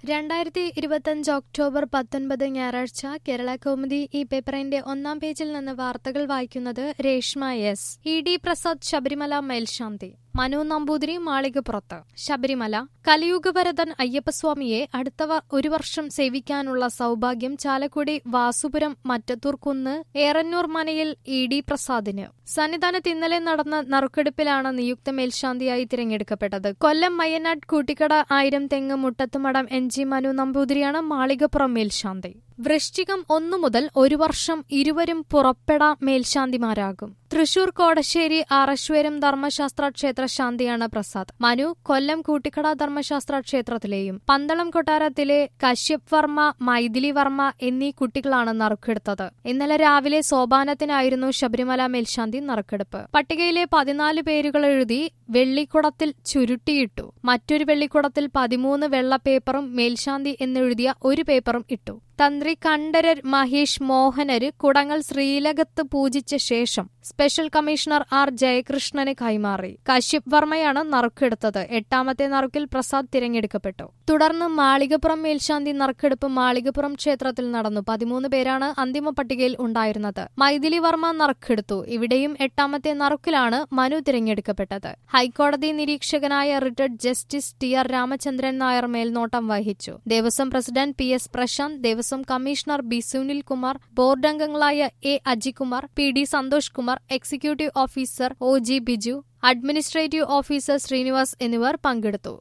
രണ്ടായിരത്തി ഇരുപത്തഞ്ച് ഒക്ടോബർ പത്തൊൻപത് ഞായറാഴ്ച കേരള കൗമുദി ഈ പേപ്പറിന്റെ ഒന്നാം പേജിൽ നിന്ന് വാർത്തകൾ വായിക്കുന്നത് Reshma S E D Prasad Sabarimala മേൽശാന്തി മനു നമ്പൂതിരി മാളികപ്പുറത്ത് ശബരിമല കലിയുഗവരതൻ അയ്യപ്പസ്വാമിയെ അടുത്ത വ- ഒരു വർഷം സേവിക്കാനുള്ള സൗഭാഗ്യം ചാലക്കുടി വാസുപുരം മറ്റത്തൂർക്കുന്ന് ഏറന്നൂർ മനയിൽ ഇ ഡി പ്രസാദിന് സന്നിധാനത്ത് ഇന്നലെ നടന്ന നറുക്കെടുപ്പിലാണ് നിയുക്ത മേൽശാന്തിയായി തിരഞ്ഞെടുക്കപ്പെട്ടത് കൊല്ലം മയ്യനാട് കൂട്ടിക്കട ആയിരം തെങ്ങ് മുട്ടത്തുമടം എൻ ജി മനു നമ്പൂതിരിയാണ് മാളികപ്പുറം മേൽശാന്തി വൃശ്ചികം ഒന്നു മുതൽ ഒരു വർഷം ഇരുവരും പുറപ്പെട മേൽശാന്തിമാരാകും തൃശൂർ കോടശ്ശേരി ആറശ്വരം ധർമ്മശാസ്ത്ര ക്ഷേത്ര ശാന്തിയാണ് പ്രസാദ് മനു കൊല്ലം കൂട്ടിക്കട ധർമ്മശാസ്ത്ര ക്ഷേത്രത്തിലെയും പന്തളം കൊട്ടാരത്തിലെ കശ്യപ് വർമ്മ മൈഥിലി വർമ്മ എന്നീ കുട്ടികളാണ് നറുക്കെടുത്തത് ഇന്നലെ രാവിലെ സോപാനത്തിനായിരുന്നു ശബരിമല മേൽശാന്തി നറുക്കെടുപ്പ് പട്ടികയിലെ പതിനാല് പേരുകൾ എഴുതി വെള്ളിക്കുടത്തിൽ ചുരുട്ടിയിട്ടു മറ്റൊരു വെള്ളിക്കുടത്തിൽ പതിമൂന്ന് വെള്ള പേപ്പറും മേൽശാന്തി എന്നെഴുതിയ ഒരു പേപ്പറും ഇട്ടു തന്ത്രി കണ്ഠരർ മഹേഷ് മോഹനര് കുടങ്ങൾ ശ്രീലകത്ത് പൂജിച്ച ശേഷം സ്പെഷ്യൽ കമ്മീഷണർ ആർ ജയകൃഷ്ണന് കൈമാറി കശ്യപ് വർമ്മയാണ് നറുക്കെടുത്തത് എട്ടാമത്തെ നറുക്കിൽ പ്രസാദ് തിരഞ്ഞെടുക്കപ്പെട്ടു തുടർന്ന് മാളികപ്പുറം മേൽശാന്തി നറുക്കെടുപ്പ് മാളികപ്പുറം ക്ഷേത്രത്തിൽ നടന്നു പതിമൂന്ന് പേരാണ് അന്തിമ പട്ടികയിൽ ഉണ്ടായിരുന്നത് മൈഥിലി വർമ്മ നറുക്കെടുത്തു ഇവിടെയും എട്ടാമത്തെ നറുക്കിലാണ് മനു തിരഞ്ഞെടുക്കപ്പെട്ടത് ഹൈക്കോടതി നിരീക്ഷകനായ retired justice T R Ramachandran Nair മേൽനോട്ടം വഹിച്ചു Devaswom president P S Prashanth Devaswom commissioner B Sunil Kumar board അംഗങ്ങളായ A Ajikumar P D Santhosh Kumar executive officer O G Biju administrative officer Srinivas എന്നിവർ പങ്കെടുത്തു